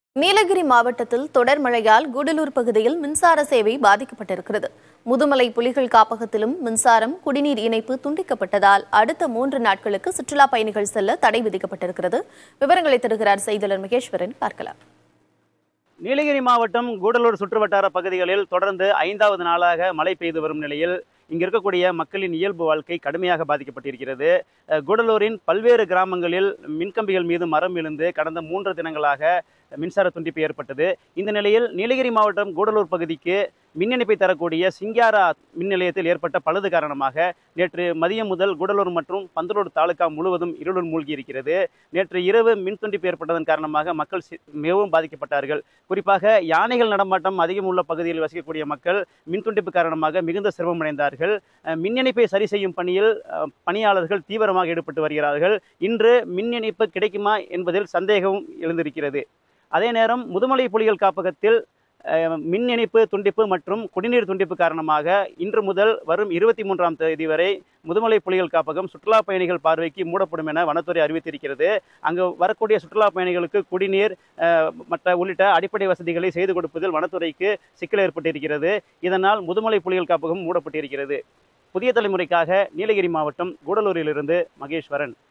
நீலகிரி மாவட்டத்தில் தொடர் மழையால் கூடலூர் பகுதியில் மின்சார சேவை பாதிக்கப்பட்டிருக்கிறது முதுமலை புலிகள் காப்பகத்திலும் மின்சாரம் குடிநீர் இணைப்பு துண்டிக்கப்பட்டதால் அடுத்த மூன்று நாட்களுக்கு சுற்றுலா பயணிகள் செல்ல தடை விதிக்கப்பட்டிருக்கிறது விவரங்களை தருகிறார் செய்தியாளர் மகேஸ்வரன் பார்க்கலாம் நீலகிரி மாவட்டம் கூடலூர் சுற்றுவட்டார பகுதிகளில் தொடர்ந்து ஐந்தாவது நாளாக மழை பெய்து வரும் நிலையில் இங்கு இருக்கக்கூடிய மக்களின் இயல்பு வாழ்க்கை கடுமையாக பாதிக்கப்பட்டிருக்கிறது அஹ், கூடலூரின் பல்வேறு கிராமங்களில் மின்கம்பிகள் மீது மரம் விழுந்து கடந்த மூன்று தினங்களாக மின்சார துண்டிப்பு ஏற்பட்டது இந்த நிலையில் நீலகிரி மாவட்டம் கூடலூர் பகுதிக்கு மின் இணைப்பை தரக்கூடிய சிங்காரா மின் நிலையத்தில் ஏற்பட்ட பழுது காரணமாக நேற்று மதியம் முதல் கூடலூர் மற்றும் பந்தலூர் தாலுகா முழுவதும் இருளுள் மூழ்கி இருக்கிறது நேற்று இரவு மின் துண்டிப்பு ஏற்பட்டதன் காரணமாக மக்கள் சி- மிகவும் பாதிக்கப்பட்டார்கள் குறிப்பாக யானைகள் நடமாட்டம் அதிகம் உள்ள பகுதியில் வசிக்கக்கூடிய மக்கள் மின் துண்டிப்பு காரணமாக மிகுந்த சிரமமடைந்தார்கள் அஹ், மின் இணைப்பை சரி செய்யும் பணியில் அஹ், பணியாளர்கள் தீவிரமாக ஈடுபட்டு வருகிறார்கள் இன்று மின் இணைப்பு கிடைக்குமா என்பதில் சந்தேகம் எழுந்திருக்கிறது அதே நேரம் முதுமலை புலிகள் காப்பகத்தில் அஹ், மின் இணைப்பு துண்டிப்பு மற்றும் குடிநீர் துண்டிப்பு காரணமாக இன்று முதல் வரும் இருபத்தி மூன்றாம் தேதி வரை முதுமலை புலிகள் காப்பகம் சுற்றுலா பயணிகள் பார்வைக்கு மூடப்படும் என வனத்துறை அறிவித்திருக்கிறது அங்கு வரக்கூடிய சுற்றுலா பயணிகளுக்கு குடிநீர் அஹ், மற்ற உள்ளிட்ட அடிப்படை வசதிகளை செய்து கொடுப்பதில் வனத்துறைக்கு சிக்கல் ஏற்பட்டிருக்கிறது இதனால் முதுமலை புலிகள் காப்பகம் மூடப்பட்டிருக்கிறது புதிய தலைமுறைக்காக நீலகிரி மாவட்டம் கூடலூரிலிருந்து மகேஸ்வரன்